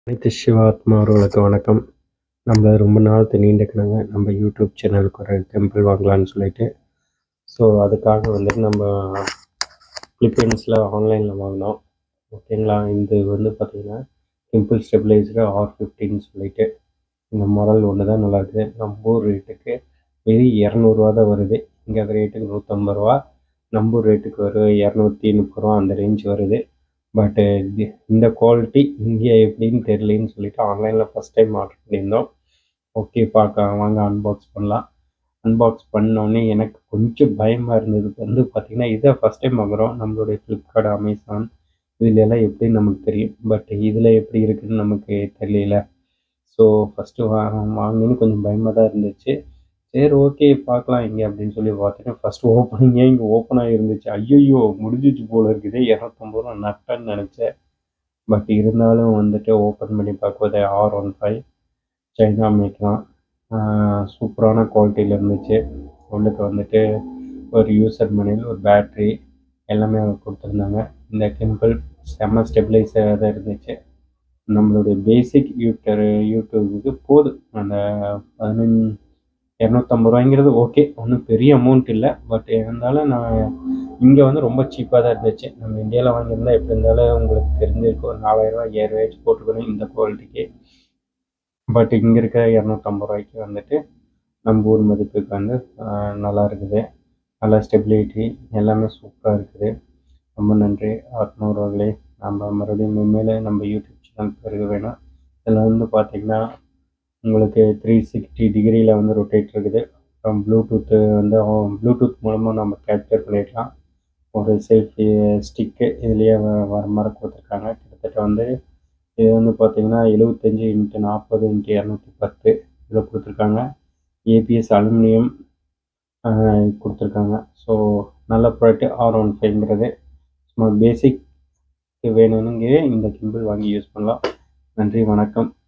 அனைத்து சிவாத்மா அவர்களுக்கு வணக்கம் நம்ம ரொம்ப நாள் நீண்ட கணங்க நம்ம யூடியூப் சேனலுக்கு ஒரு டெம்பிள் வாங்கலாம்னு சொல்லிட்டு ஸோ அதுக்காக வந்துட்டு நம்ம ஃபிலிப்பீன்ஸில் ஆன்லைனில் வாங்கினோம் ஓகேங்களா இது வந்து பார்த்திங்கன்னா டெம்பிள் ஸ்டெபிளைசர் ஆர் ஃபிஃப்டின்னு சொல்லிட்டு இந்த மாடல் ஒன்று தான் நல்லா இருக்குது நம்ம ஊர் ரேட்டுக்கு இது இரநூறுவா தான் வருது இங்கே ரேட்டுக்கு நூற்றம்பது ரூபா நம்ம ஊர் ரேட்டுக்கு வரும் இரநூத்தி முப்பது ரூபா அந்த ரேஞ்ச் வருது பட்டு இந்த குவாலிட்டி இங்கே எப்படின்னு தெரியலன்னு சொல்லிட்டு ஆன்லைனில் ஃபஸ்ட் டைம் ஆர்டர் பண்ணியிருந்தோம் ஓகே பார்க்க வாங்க அன்பாக்ஸ் பண்ணலாம் அன்பாக்ஸ் பண்ணோடனே எனக்கு கொஞ்சம் பயமாக இருந்தது வந்து பார்த்திங்கன்னா இதை ஃபஸ்ட் டைம் வாங்குகிறோம் நம்மளுடைய ஃப்ளிப்கார்ட் அமேசான் இதுல எல்லாம் எப்படி நமக்கு தெரியும் பட் இதில் எப்படி இருக்குன்னு நமக்கு தெரியல ஸோ ஃபஸ்ட்டு வா வாங்கினு கொஞ்சம் பயமாக தான் இருந்துச்சு சரி ஓகே பார்க்கலாம் இங்கே அப்படின்னு சொல்லி பார்த்தீங்கன்னா ஃபஸ்ட்டு ஓப்பனிங்கே இங்கே ஓப்பன் ஆகிருந்துச்சு ஐயோ முடிஞ்சிச்சு போல இருக்குது இரநூத்தம்பது ரூபா நட்டன்னு நினச்சேன் பட் இருந்தாலும் வந்துட்டு ஓப்பன் பண்ணி பார்க்கும்போது ஆர் ஒன் ஃபைவ் சைனா மேக்லாம் சூப்பரான குவாலிட்டியில் இருந்துச்சு உள்ளுக்கு வந்துட்டு ஒரு யூசர் மணியில் ஒரு பேட்ரி எல்லாமே கொடுத்துருந்தாங்க இந்த டெம்பிள் செம்ம ஸ்டெபிளைசர் தான் இருந்துச்சு நம்மளுடைய பேசிக் யூட்டர் யூடியூபுக்கு போதும் அந்த பதினஞ்சு இரநூத்தம்பது ரூபாய்ங்கிறது ஓகே ஒன்றும் பெரிய அமௌண்ட் இல்லை பட் இருந்தாலும் நான் இங்கே வந்து ரொம்ப சீப்பாக தான் இருந்துச்சு நம்ம இந்தியாவில் வாங்கியிருந்தா எப்படி இருந்தாலும் உங்களுக்கு தெரிஞ்சிருக்கும் ஒரு நாலாயிரரூவா ஏழாயிரம் போட்டுக்கணும் இந்த குவாலிட்டிக்கு பட் இங்கே இருக்க இரநூத்தம்பது ரூபாய்க்கு வந்துட்டு நம்ம ஊர் மதிப்புக்கு வந்து ஆஹ், நல்லா இருக்குது நல்லா ஸ்டெபிலிட்டி எல்லாமே சூப்பராக இருக்குது ரொம்ப நன்றி ஆத்மூர்வர்களே நம்ம மறுபடியும் மேலே நம்ம யூடியூப் சேனல் பெருக வேணும் இதில் வந்து பார்த்திங்கன்னா உங்களுக்கு த்ரீ சிக்ஸ்டி டிகிரியில் வந்து ரொட்டேட் இருக்குது அப்புறம் ப்ளூடூத்து வந்து ப்ளூடூத் மூலமாக நம்ம கேப்சர் பண்ணிடலாம் ஒரு செல்ஃபி ஸ்டிக்கு இதுலேயே வ- வர மாதிரி கொடுத்துருக்காங்க கிட்டத்தட்ட வந்து இது வந்து பார்த்தீங்கன்னா எழுபத்தஞ்சி இன்ட்டு நாற்பது இன்ட்டு இரநூத்தி பத்து இதில் கொடுத்துருக்காங்க ஏபிஎஸ் அலுமினியம் கொடுத்துருக்காங்க ஸோ நல்ல ப்ராடக்ட் ஆர் ஒன் ஃபைவ்ங்கிறது சும்மா பேசிக் வேணும்னுங்க இந்த கிம்பிள் வாங்கி யூஸ் பண்ணலாம் நன்றி வணக்கம்